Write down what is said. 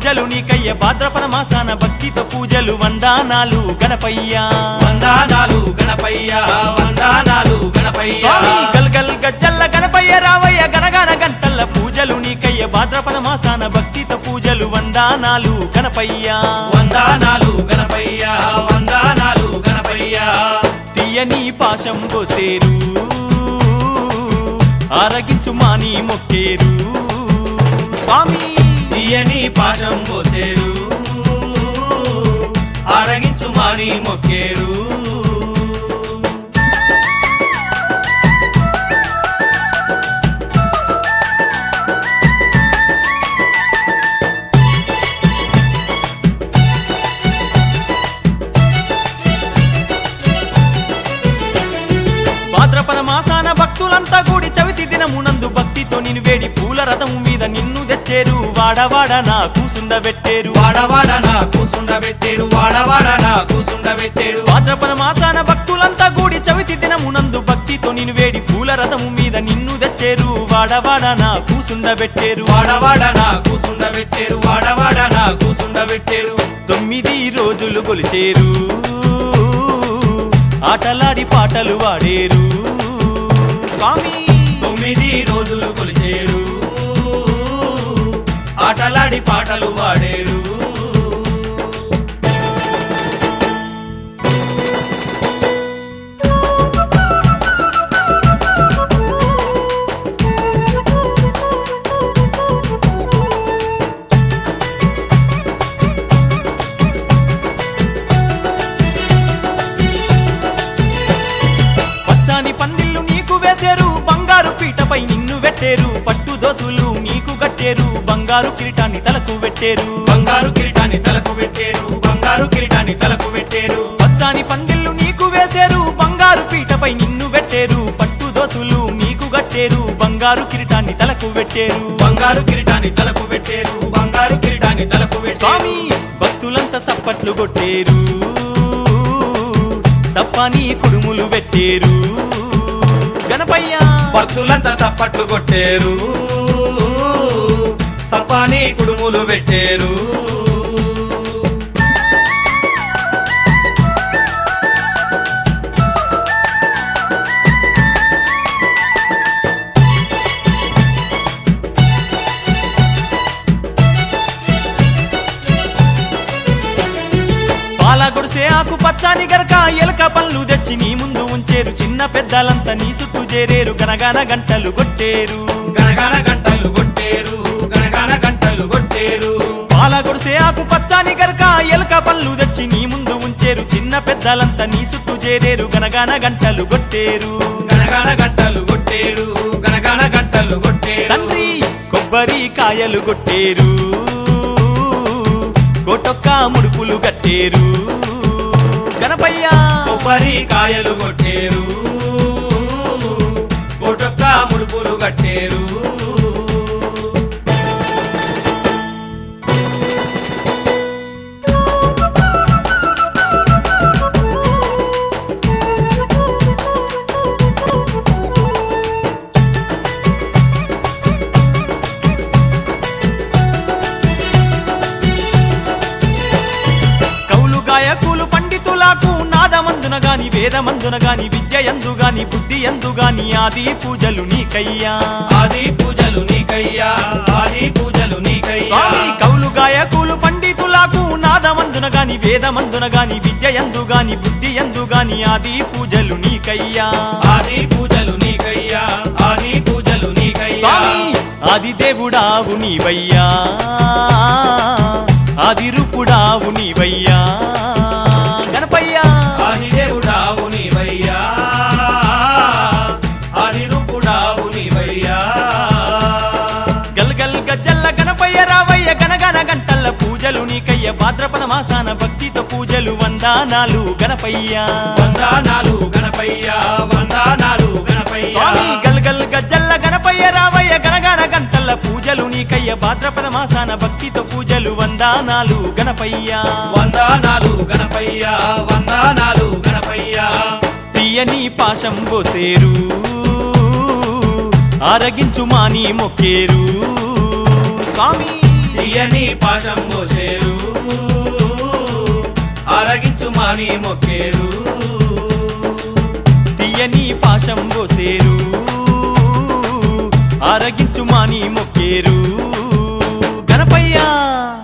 పూజలు నీకయ్య భాద్రపద మాసాన భక్తితో పూజలు వందానాలు గణపయ్యా వందానాలు గణపయ్య వందానాలు గణపయ్య స్వామి గల్గల్ గజ్జల్ల గణపయ్య రావయ్య గనగాన గంటల్ల పూజలు నీకయ్య భాద్రపద మాసాన భక్తితో పూజలు వందానాలు గణపయ్యా వందానాలు గణపయ్య వందానాలు గణపయ్య తీయని పాశం పోసేరు ఆరగించు మాని మొక్కేరు స్వామి తీయని పాశం పోసేరు ఆరగించు మాని మొక్కేరు భాద్రపద మాసాన భక్తులంతా కూడి చవితి దినమునందు భక్తితో నిన్ను వేడి పూల రథం మీద నిన్ను తెచ్చేరు వాడవాడ నా కూసుండబెట్టేరు వాడవాడ నా కూసుండబెట్టేరు వాడవాడ నా కూసుండబెట్టేరు భాద్రపద మాసాన భక్తులంతా కూడి చవితి దినమునందు భక్తితో నిన్ను వేడి పూల రథము మీద నిన్ను తెచ్చేరు వాడవాడ నా కూసుండబెట్టేరు వాడవాడ నా కూసుండబెట్టేరు వాడవాడ నా కూసుండబెట్టేరు తొమ్మిది రోజులు కొలిచేరు ఆటలాడి పాటలు వాడేరు స్వామి తొమ్మిది రోజులు కొలిచేరు ఆటలాడి పాటలు వాడేరు పచ్చాని పందిళ్ళు నీకు వేసేరు బంగారు పీటపై నిన్ను పెట్టేరు పట్టు దోతులు నీకు కట్టేరు బంగారు కిరీటాన్ని తలకు పెట్టేరు బంగారు కిరీటాన్ని తలకు పెట్టేరు బంగారు కిరీటాన్ని తలకు పెట్టేరు పచ్చాని పందిళ్ళు నీకు వేసేరు బంగారు పీటపై నిన్ను పెట్టేరు పట్టు దోతులు నీకు కట్టేరు బంగారు కిరీటాన్ని తలకు పెట్టేరు బంగారు కిరీటాన్ని తలకు పెట్టేరు బంగారు కిరీటాన్ని తలకు పెట్టేరు స్వామి భక్తులంతా సప్పట్లు కొట్టేరు సప్పని కుడుములు పెట్టేరు గణపయ్య భక్తులంతా చప్పట్లు కొట్టేరు సపాని కుడుములు పెట్టేరు పాల గుడిసే ఆకు పచ్చాని గరక ఎలక పళ్ళు తెచ్చి నీ ముందు ఉంచేరు చిన్న పెద్దలంతా నీ చుట్టూ చేరేరు గనగన గంటలు కొట్టేరు గణగణ గంటలు కొట్టేరు గణగణ గంటలు కొట్టేరు పాల గుడిసే ఆకు పచ్చాని గరక ఎలక పళ్ళు తెచ్చి నీ ముందు ఉంచేరు చిన్న పెద్దలంతా నీ చుట్టూ చేరేరు గనగన గంటలు కొట్టేరు గణగణ గంటలు కొట్టేరు గణగణ గంటలు కొట్టేరు తండ్రి కొబ్బరి కాయలు కొట్టేరు కోటొక్క ముడుపులు కట్టేరు గణపయ్య కొబ్బరి కాయలు కొట్టేరు కోటొక్క ముడుపులు కట్టేరు కౌలు గాయకులు పండితులకు నాదమందున గాని వేదమందున గాని విద్య ఎందు గాని బుద్ధి ఎందు గాని ఆది పూజలు నీకయ్యా ఆది పూజలు నీకయ్యా ఆది పూజలు నీకయ్యా స్వామి కౌలు గాయకులు పండితులకు నాదమందున గాని వేదమందున గాని విద్య ఎందు గాని బుద్ధి ఎందు గాని ఆది పూజలు నీకయ్యా ఆది పూజలు నీకయ్యా ఆది పూజలు నీకయ్యా స్వామి ఆది దేవుడావు నీవయ్యా ఆది రూపుడావు నీవయ్యా గణపయ్యా ఆది దేవుడావు నీవయ్యా ఆది రూపుడావు నీవయ్యా గల్ గల్ గజ్జల్ల గణపయ్య రావయ్య గనగన గంటల్ల పూజలు నీకయ్య భాద్రపద మాసాన భక్తితో పూజలు వందానాలు గణపయ్యా వందనాలు గణపయ్యా వందనాలు గణపయ్యా స్వామి గల్ గల్ గజ్జల్ల గణపయ్య రావయ్య గనగన గంటల్ల పూజలు నీకయ్య భాద్రపద మాసాన భక్తితో పూజలు వందానాలు గణపయ్యా వందనాలు గణపయ్యా వందనాలు గణపయ్యా తీయని పాశం పోసేరు ఆరగించు మాని మొక్కేరు స్వామి తీయని పాశం మోసేరు ఆరగించు మాని మొక్కేరు తీయని పాశం పోసేరు ఆరగించు మాని మొక్కేరు గణపయ్యా